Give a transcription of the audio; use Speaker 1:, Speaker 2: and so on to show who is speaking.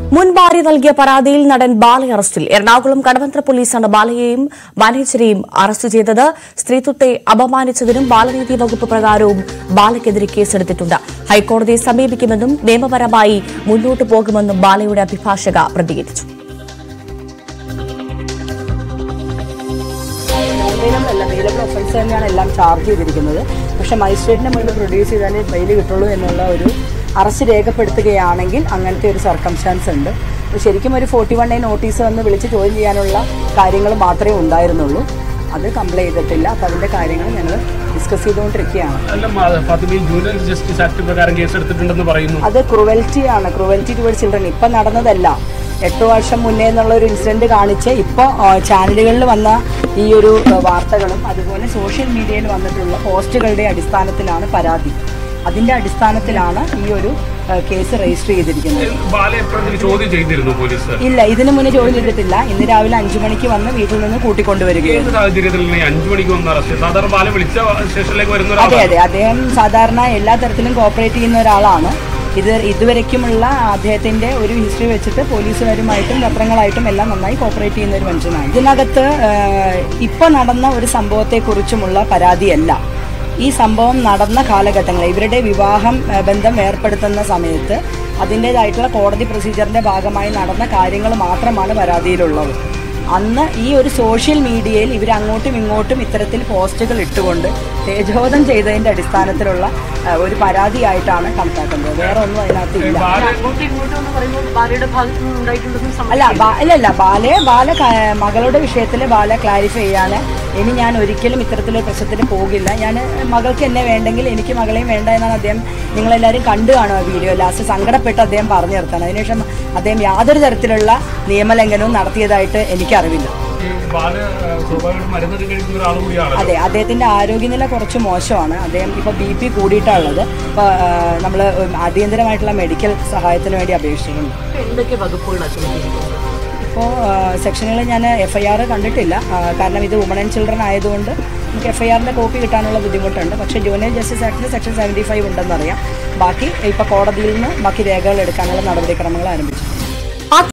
Speaker 1: മുൻ ഭാര്യ നൽകിയ പരാതിയിൽ നടൻ ബാല അറസ്റ്റിൽ എറണാകുളം കടവന്ത്ര പോലീസാണ് ബാലയെയും മാനേജരെയും അറസ്റ്റ് ചെയ്തത് സ്ത്രീത്വത്തെ അപമാനിച്ചതിനും ബാലനീതി വകുപ്പ് പ്രകാരവും ബാലയ്ക്കെതിരെ കേസെടുത്തിട്ടുണ്ട് ഹൈക്കോടതിയെ സമീപിക്കുമെന്നും നിയമപരമായി മുന്നോട്ടു പോകുമെന്നും ബാലയുടെ അഭിഭാഷക പ്രതികരിച്ചു
Speaker 2: അവൈലബിൾ അല്ല അവൈലബിൾ ഒഫൻസ് തന്നെയാണ് എല്ലാം ചാർജ് ചെയ്തിരിക്കുന്നത് പക്ഷെ മജിസ്ട്രേറ്റിന് മുന്നിൽ പ്രൊഡ്യൂസ് ചെയ്താലേ ബെയിൽ കിട്ടുള്ളൂ എന്നുള്ള ഒരു അറസ്റ്റ് രേഖപ്പെടുത്തുകയാണെങ്കിൽ അങ്ങനത്തെ ഒരു സർക്കംസ്റ്റാൻസ് ഉണ്ട് അപ്പോൾ ശരിക്കും ഒരു ഫോർട്ടി വൺ എ നോട്ടീസ് വന്ന് വിളിച്ച് ചോദ്യം ചെയ്യാനുള്ള കാര്യങ്ങൾ മാത്രമേ ഉണ്ടായിരുന്നുള്ളൂ അത് കംപ്ലൈൻറ്റ് ചെയ്തിട്ടില്ല അപ്പോൾ അതിൻ്റെ കാര്യങ്ങൾ ഞങ്ങൾ ഡിസ്കസ് ചെയ്തുകൊണ്ടിരിക്കുകയാണ്
Speaker 3: അല്ല മ- ഫാത്തിമയിൽ ജൂനിയർ ജസ്റ്റിസ് ആക്ട് പ്രകാരം കേസെടുത്തിട്ടുണ്ടെന്ന് പറയുന്നു
Speaker 2: അത് ക്രുവൽറ്റിയാണ് ക്രുവൽറ്റി ടുവേർഡ് ചിൽഡ്രൻ ഇപ്പം നടന്നതല്ല എട്ട് വർഷം മുന്നേ എന്നുള്ള ഒരു ഇൻസിഡന്റ് കാണിച്ച് ഇപ്പോൾ ചാനലുകളിൽ വന്ന ഈ ഒരു ആ, വാർത്തകളും അതുപോലെ സോഷ്യൽ മീഡിയയിൽ വന്നിട്ടുള്ള പോസ്റ്റുകളുടെ അടിസ്ഥാനത്തിലാണ് പരാതി അതിന്റെ അടിസ്ഥാനത്തിലാണ് ഈ ഒരു ആ, കേസ് രജിസ്റ്റർ ചെയ്തിരിക്കുന്നത്
Speaker 3: ബാല എപ്പോഴെങ്കിലും ചോദ്യം ചെയ്തിരുന്നു പോലീസ്
Speaker 2: ഇല്ല ഇതിനു മുന്നേ ചോദ്യം ചെയ്തിട്ടില്ല ഇന്ന് രാവിലെ അഞ്ചു മണിക്ക് വന്ന് വീട്ടിൽ നിന്ന് കൂട്ടിക്കൊണ്ടുവരികയാണ്
Speaker 3: ഏത് സാഹചര്യത്തിൽ ഈ അഞ്ചു മണിക്ക് വന്ന അറസ്റ്റ് സാധാരണ ബാല വിളിച്ച സ്റ്റേഷനിലേക്ക് വരുന്ന
Speaker 2: അതെ
Speaker 3: ഒരാളാണ്
Speaker 2: അതെ അദ്ദേഹം സാധാരണ എല്ലാ തരത്തിലും കോപ്പറേറ്റ് ചെയ്യുന്ന ഒരാളാണ് ഇത് ഇതുവരയ്ക്കുമുള്ള അദ്ദേഹത്തിന്റെ ഒരു ഹിസ്റ്ററി വെച്ചിട്ട് പോലീസുകാരുമായിട്ടും പത്രങ്ങളായിട്ടും എല്ലാം നന്നായി കോപ്പറേറ്റ് ചെയ്യുന്ന ഒരു മനുഷ്യനാണ് ഇതിനകത്ത് ഇപ്പോൾ നടന്ന ഒരു സംഭവത്തെക്കുറിച്ചുമുള്ള പരാതിയല്ല ഈ സംഭവം നടന്ന കാലഘട്ടങ്ങൾ ഇവരുടെ വിവാഹം ആ, ബന്ധം ഏർപ്പെടുത്തുന്ന സമയത്ത് അതിൻ്റേതായിട്ടുള്ള കോടതി പ്രൊസീജിയറിന്റെ ഭാഗമായി നടന്ന കാര്യങ്ങൾ മാത്രമാണ് പരാതിയിലുള്ളത് അന്ന് ഈ ഒരു സോഷ്യൽ മീഡിയയിൽ ഇവർ അങ്ങോട്ടും ഇങ്ങോട്ടും ഇത്തരത്തിൽ പോസ്റ്റുകൾ ഇട്ടുകൊണ്ട് തേജോധം ചെയ്തതിന്റെ അടിസ്ഥാനത്തിലുള്ള ആ, ഒരു പരാതിയായിട്ടാണ് കണക്കാക്കുന്നത് വേറെ ഒന്നും അതിനകത്ത് ഇല്ല
Speaker 3: ബാല
Speaker 2: അല്ല ബാ- ഇല്ല ഇല്ല ബാലയെ ബാല ക- മകളുടെ വിഷയത്തിൽ ബാല ക്ലാരിഫൈ ചെയ്യാണ് ഇനി ഞാൻ ഒരിക്കലും ഇത്തരത്തിലൊരു പ്രശ്നത്തിന് പോകില്ല ഞാൻ മകൾക്ക് എന്നെ വേണ്ടെങ്കിൽ എനിക്ക് മകളെയും വേണ്ട എന്നാണ് അദ്ദേഹം നിങ്ങളെല്ലാവരും കണ്ടു കാണും ആ വീഡിയോ ലാസ്റ്റ് സങ്കടപ്പെട്ട് അദ്ദേഹം പറഞ്ഞു നിർത്തണം അതിനുശേഷം അദ്ദേഹം യാതൊരു തരത്തിലുള്ള നിയമലംഘനവും നടത്തിയതായിട്ട് എനിക്കറിവില്ല
Speaker 3: ഈ ബാല ആ, സ്വാഭാവികമായിട്ടും മരുന്നൊക്കെ കഴിക്കുന്ന ഒരാൾ കൂടിയാണ്
Speaker 2: അതെ അദ്ദേഹത്തിന്റെ ആരോഗ്യനില കുറച്ച് മോശമാണ് അദ്ദേഹം ഇപ്പോൾ ബി പി കൂടിയിട്ടുള്ളത് ഇപ്പോൾ നമ്മൾ അടിയന്തരമായിട്ടുള്ള മെഡിക്കൽ സഹായത്തിന് വേണ്ടി അപേക്ഷിച്ചിട്ടുണ്ട് ഇപ്പോൾ സെക്ഷനുകൾ ഞാൻ എഫ് ഐ ആർ കണ്ടിട്ടില്ല ആ, കാരണം ഇത് വുമൺ ആൻഡ് ചിൽഡ്രൻ ആയതുകൊണ്ട് നമുക്ക് എഫ് ഐ ആറിൻ്റെ കോപ്പി കിട്ടാനുള്ള ബുദ്ധിമുട്ടുണ്ട് പക്ഷേ ജൂനിയർ ജസ്റ്റിസ് ആക്ടിൽ സെക്ഷൻ സെവൻറ്റി ഫൈവ് ഉണ്ടെന്നറിയാം ബാക്കി ഇപ്പോൾ കോടതിയിൽ നിന്ന് ബാക്കി രേഖകൾ എടുക്കാനുള്ള നടപടിക്രമങ്ങൾ ആരംഭിച്ചു